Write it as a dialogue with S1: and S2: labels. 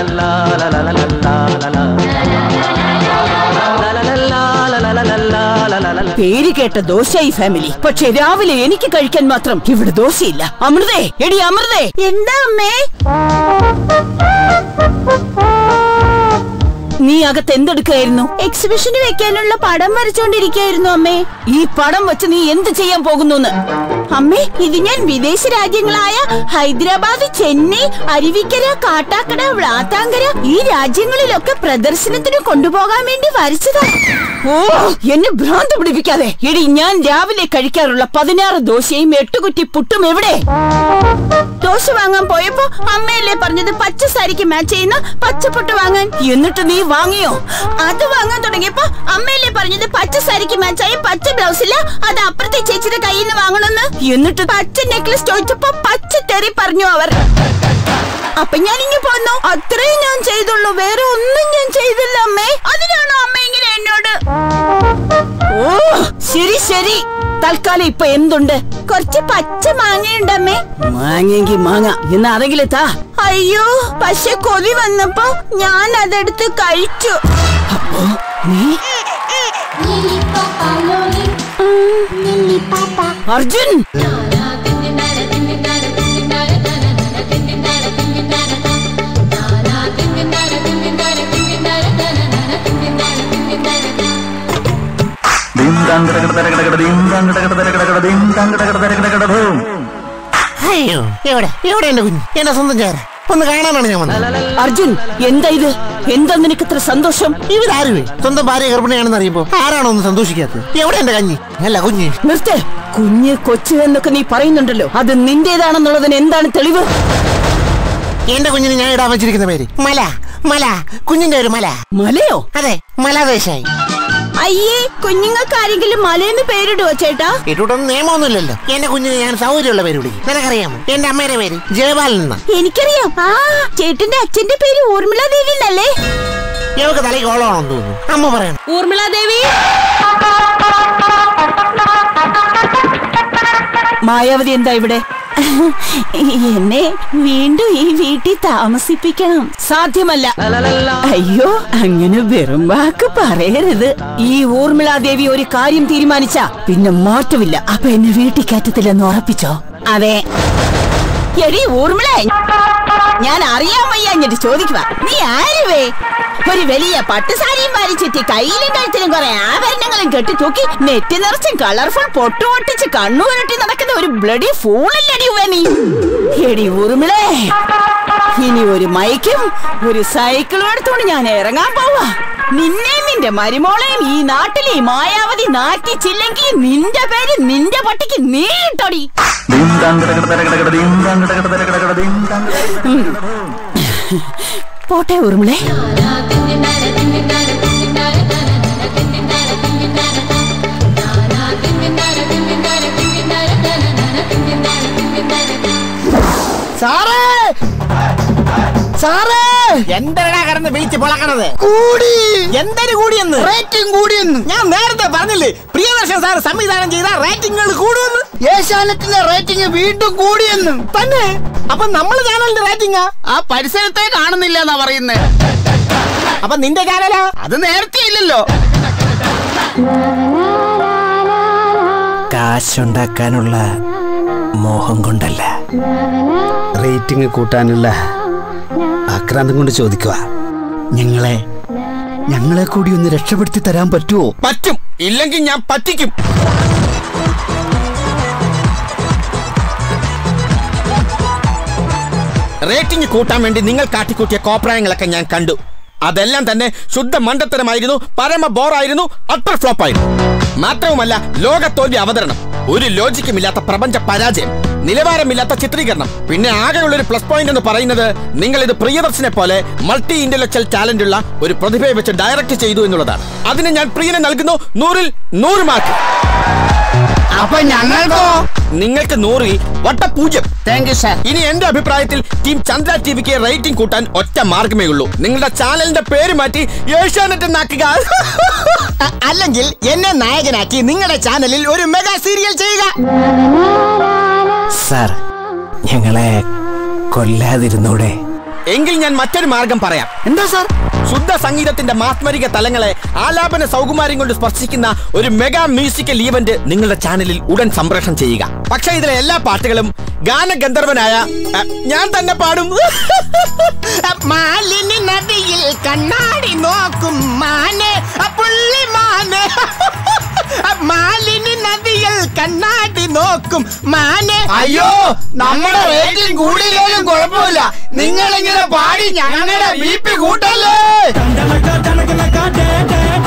S1: പേര് കേട്ട ദോശയായി ഫാമിലി പക്ഷെ രാവിലെ എനിക്ക് കഴിക്കാൻ മാത്രം ഇവിടെ ദോശയില്ല അമൃതേ എടി അമൃതേ എന്താ അമ്മേ നീ അകത്ത് എന്തെടുക്കായിരുന്നു എക്സിബിഷന് വെക്കാനുള്ള പടം വരച്ചോണ്ടിരിക്കായിരുന്നു അമ്മേ ഈ പടം വെച്ച് നീ എന്ത് ചെയ്യാൻ പോകുന്നു അമ്മേ ഇത് ഞാൻ വിദേശ രാജ്യങ്ങളായ ഹൈദരാബാദ് ചെന്നൈ അരുവിക്കര കാട്ടാക്കട വ്ളാത്താങ്കര ഈ രാജ്യങ്ങളിലൊക്കെ പ്രദർശനത്തിന് കൊണ്ടുപോകാൻ വേണ്ടി വരച്ചതാ ഓ എന്നെ ഭ്രാന്ത് പിടിപ്പിക്കാതെ എടി ഞാൻ രാവിലെ കഴിക്കാറുള്ള പതിനാറ് ദോശയും എട്ട് കുറ്റി പുട്ടും എവിടെ ദോശ വാങ്ങാൻ പോയപ്പോ അമ്മയല്ലേ പറഞ്ഞത് പച്ച സാരിക്ക് മാച്ച് ചെയ്യുന്ന പച്ചപ്പൊട്ട് വാങ്ങാൻ എന്നിട്ട് നീ വാങ്ങിയോ അത് വാങ്ങാൻ തുടങ്ങിയപ്പോ അമ്മയല്ലേ പറഞ്ഞത് പച്ച സാരിക്ക് മാച്ചായ പച്ച ബ്ലൗസ് ഇല്ല അത് അപ്പുറത്തെ ചേച്ചിയുടെ കയ്യിൽ നിന്ന് വാങ്ങണമെന്ന് എന്നിട്ട് പച്ച നെക്ലസ് ചോദിച്ചപ്പോ പച്ച തെറി പറഞ്ഞു അവർ അപ്പൊ ഞാൻ ഇങ്ങ് പോന്നു അത്രയും ഞാൻ ചെയ്തുള്ളൂ വേറെ ഒന്നും ഞാൻ ചെയ്തില്ല അമ്മേ അതിനാണോ അമ്മ ഇങ്ങനെ എന്നോട് ഓ ശരി ശരി തൽക്കാലം ഇപ്പൊ എന്തുണ്ട് കുറച്ച് പച്ച മാങ്ങയുണ്ടമ്മേ മാങ്ങയെങ്കി മാങ്ങ എന്ന് അതെങ്കിലും താ അയ്യോ പക്ഷെ കൊതി വന്നപ്പോ ഞാൻ അതെടുത്ത് കഴിച്ചു അപ്പോ നീ അർജുൻ
S2: അയ്യോ എവിടെ എവിടെ എന്റെ കുഞ്ഞ് എന്റെ സ്വന്തം ചേര ഒന്ന് കാണാനാണ് ഞാൻ വന്നത്
S1: അർജുൻ എന്താ ഇത് എന്താ നിനക്ക് ഇത്ര സന്തോഷം
S2: ഇവരാരുവേ സ്വന്തം ഭാര്യ ഗർഭിണിയാണെന്ന് അറിയുമ്പോ ആരാണോ ഒന്ന് സന്തോഷിക്കാത്തത് എവിടെ എന്റെ കഞ്ഞി അല്ല കുഞ്ഞ്
S1: നിർത്ത് കുഞ്ഞ് കൊച്ചു എന്നൊക്കെ നീ പറയുന്നുണ്ടല്ലോ അത് നിന്റേതാണെന്നുള്ളതിന് എന്താണ് തെളിവ്
S2: എന്റെ കുഞ്ഞിന് ഞാൻ ഇടാൻ വെച്ചിരിക്കുന്ന പേര് മല മല കുഞ്ഞിന്റെ ഒരു മല
S1: മലയോ
S2: അതെ മലദേശായി
S1: അയ്യേ കുഞ്ഞുങ്ങൾക്ക് ആരെങ്കിലും മലയെന്ന് പേരിടുവോ ചേട്ടാ
S2: ഇട്ടോട്ടൊന്നും നിയമമൊന്നുമില്ലല്ലോ എന്റെ കുഞ്ഞിന് ഞാൻ സൗകര്യമുള്ള പേര് വിളിക്കും നിനക്കറിയാമോ എന്റെ അമ്മയുടെ പേര് ജയപാലൻ എന്നാ
S1: എനിക്കറിയാം ആ ചേട്ടന്റെ അച്ഛന്റെ പേര് ഊർമിള ദേവി എന്നല്ലേ
S2: ഇവക്ക് തലയ്ക്ക് ഓളമാണെന്ന് തോന്നുന്നു അമ്മ പറയണം
S1: ഊർമിള ദേവി മായാവതി എന്താ ഇവിടെ എന്നെ വീണ്ടും ഈ വീട്ടിൽ താമസിപ്പിക്കണം സാധ്യമല്ല അയ്യോ അങ്ങനെ വെറും വാക്ക് പറയരുത് ഈ ഊർമിള ദേവി ഒരു കാര്യം തീരുമാനിച്ച പിന്നെ മാറ്റമില്ല അപ്പൊ എന്നെ വീട്ടിൽ കയറ്റത്തില്ലെന്ന് ഉറപ്പിച്ചോ അതെ എടി ഊർമിള ഞാൻ അറിയാൻ വയ്യ എന്നിട്ട് ചോദിക്കുക നീ ആരുവേ ഒരു വലിയ പട്ടുസാരിയും വാരിച്ചിട്ട് കയ്യിലും കഴുത്തിലും കുറെ ആഭരണങ്ങളും കെട്ടി തൂക്കി നെറ്റി നിറച്ചും കളർഫുൾ പൊട്ടു പൊട്ടിച്ച് കണ്ണുരുട്ടി നടക്കുന്ന ഒരു ബ്ലഡി ഫൂളല്ലടി നീ എടി ഊർമിളേ ഇനി ഒരു മൈക്കും ഒരു സൈക്കിളും എടുത്തോണ്ട് ഞാൻ ഇറങ്ങാൻ പോവാ നിന്നെയും നിന്റെ മരുമോളെയും ഈ നാട്ടിലെ ഈ മായാവതി നാറ്റിച്ചില്ലെങ്കിൽ നിന്റെ പേര് നിന്റെ പട്ടിക്ക് നീട്ടടി പോട്ടെ ഊർമിളേ
S2: സാറേ സാറേ
S3: എന്തെടാ കിടന്ന് വിളിച്ച് പൊളക്കണത്
S2: കൂടി
S3: എന്തൊരു കൂടിയെന്ന്
S2: റേറ്റിംഗ് കൂടിയെന്ന്
S3: ഞാൻ നേരത്തെ പറഞ്ഞില്ലേ പ്രിയദർശൻ സാർ സംവിധാനം ചെയ്ത റേറ്റിംഗുകൾ കൂടുമെന്ന്
S2: ഏഷ്യാനെറ്റിന്റെ റേറ്റിംഗ് വീണ്ടും കൂടിയെന്ന്
S3: തന്നെ അപ്പൊ നമ്മൾ ചാനലിന്റെ റേറ്റിംഗാ
S2: ആ പരിസരത്തെ കാണുന്നില്ല എന്നാ പറയുന്നേ
S3: അപ്പൊ നിന്റെ ചാനലാ
S2: അത് നേരത്തെ ഇല്ലല്ലോ
S4: കാശുണ്ടാക്കാനുള്ള മോഹം കൊണ്ടല്ല റേറ്റിംഗ് കൂട്ടാനുള്ള ആക്രാന്തം കൊണ്ട് ചോദിക്കുക ഞങ്ങളെ ഞങ്ങളെ കൂടി ഒന്ന് രക്ഷപ്പെടുത്തി തരാൻ പറ്റുമോ
S3: പറ്റും ഇല്ലെങ്കിൽ ഞാൻ പറ്റിക്കും റേറ്റിംഗ് കൂട്ടാൻ വേണ്ടി നിങ്ങൾ കാട്ടിക്കൂട്ടിയ കോപ്രായങ്ങളൊക്കെ ഞാൻ കണ്ടു അതെല്ലാം തന്നെ ശുദ്ധ മണ്ടത്തരമായിരുന്നു പരമ ബോറായിരുന്നു അട്ടർ ഫ്ലോപ്പ് ആയിരുന്നു മാത്രവുമല്ല ലോകത്തോൽവി അവതരണം ഒരു ലോജിക്കുമില്ലാത്ത പ്രപഞ്ച പരാജയം നിലവാരമില്ലാത്ത ചിത്രീകരണം പിന്നെ ആകെയുള്ള ഒരു പ്ലസ് പോയിന്റ് എന്ന് പറയുന്നത് നിങ്ങൾ ഇത് പ്രിയദർശനെ പോലെ മൾട്ടി ഇന്റലക്ച്വൽ ടാലന്റ് ഉള്ള ഒരു പ്രതിഭയെ വെച്ച് ഡയറക്റ്റ് ചെയ്തു എന്നുള്ളതാണ് അതിന് ഞാൻ പ്രിയനെ നൽകുന്നു നൂറിൽ നൂറ് മാർക്ക്
S2: അപ്പൊ ഞങ്ങൾക്കോ
S3: നിങ്ങൾക്ക് നൂറിൽ വട്ടപൂജ്യം
S2: താങ്ക് യു സാർ
S3: ഇനി എന്റെ അഭിപ്രായത്തിൽ ടീം ചന്ദ്ര ടിവിക്ക് റേറ്റിംഗ് കൂട്ടാൻ ഒറ്റ മാർഗമേ ഉള്ളൂ നിങ്ങളുടെ ചാനലിന്റെ പേര് മാറ്റി ഏഷ്യാനെറ്റ് എന്നാക്കുക അല്ലെങ്കിൽ എന്നെ നായകനാക്കി നിങ്ങളുടെ ചാനലിൽ ഒരു മെഗാ സീരിയൽ ചെയ്യുക
S4: സാർ ഞങ്ങളെ കൊല്ലാതിരുന്നൂടെ
S3: എങ്കിൽ ഞാൻ മറ്റൊരു മാർഗം പറയാം
S4: എന്താ സാർ
S3: ശുദ്ധ സംഗീതത്തിന്റെ മാസ്മരിക തലങ്ങളെ ആലാപന സൗകുമാര്യം കൊണ്ട് സ്പർശിക്കുന്ന ഒരു മെഗാ മ്യൂസിക്കൽ ഈവന്റ് നിങ്ങളുടെ ചാനലിൽ ഉടൻ സംപ്രേഷണം ചെയ്യുക പക്ഷെ ഇതിലെ എല്ലാ പാട്ടുകളും ഗാനഗന്ധർവനായ അ, ഞാൻ തന്നെ പാടും
S2: മാലിനി നദിയിൽ കണ്ണാടി നോക്കും മാനെ പുള്ളി മാനെ മാലിനി നദിയിൽ കണ്ണാടി നോക്കും മാനെ
S3: അയ്യോ നമ്മുടെ റേറ്റിംഗ് കൂടിയില്ലേലും കുഴപ്പമില്ല നിങ്ങൾ ഇങ്ങനെ പാടി ഞങ്ങളുടെ ബി പി കൂട്ടല്ലേ
S5: Dana ka dana ka dana ka